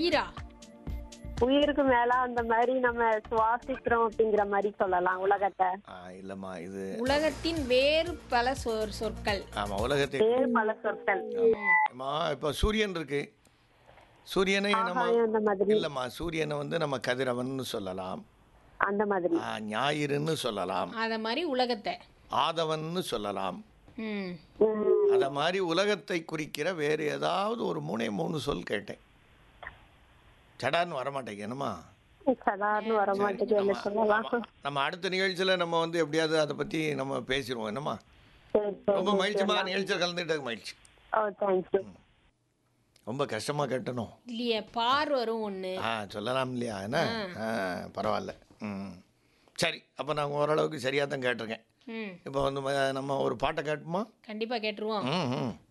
உயிரா உயிருக்கு மேல அந்த மாதிரி நம்ம சுவாசிக்கிறோம் அப்படிங்கிற மாதிரி சொல்லலாம் உலகத்தை ஆ, இல்லம்மா இது உலகத்தின் வேறு பல சொற் சொற்கள் ஆமா உலகத்தை வேறு பல சொற்கள் அம்மா இப்போ சூரியன் இருக்கு சூரியனை நம்ம ஆகாயம் அந்த மாதிரி இல்லம்மா சூரியனை வந்து நம்ம கதிரவன்னு சொல்லலாம் அந்த மாதிரி ஆ, ஞாயிறுன்னு சொல்லலாம் அத மாதிரி உலகத்தை ஆதவன்னு சொல்லலாம் ம் உம், அத மாதிரி உலகத்தை குறிக்கிற வேறு ஏதாவது ஒரு மூணே மூணு சொல் கேட்டேன் சடான்னு வரமாட்டேங்க என்னம்மா சடார்னு வர மாட்டேங்குது என்ன சொல்லலாம் நம்ம அடுத்த நிகழ்ச்சியில் நம்ம வந்து எப்படியாவது அதை பற்றி நம்ம பேசிடுவோம் என்னம்மா சரி சரி ரொம்ப மகிழ்ச்சிமா நிகழ்ச்சியில் கலந்துக்கிட்டது மகிழ்ச்சி ஓ தேங்க்யூ ரொம்ப கஷ்டமாக கட்டணும் இல்லையே பார் வரும் ஒண்ணு ஆ சொல்லலாம் இல்லையா என்ன ஆ பரவாயில்ல ம் சரி அப்போ நான் ஓரளவுக்கு சரியாக தான் கேட்டிருக்கேன் ம் இப்போ வந்து ம- நம்ம ஒரு பாட்டை கேட்டுமா கண்டிப்பா கேட்டுருவோம் ம் ம்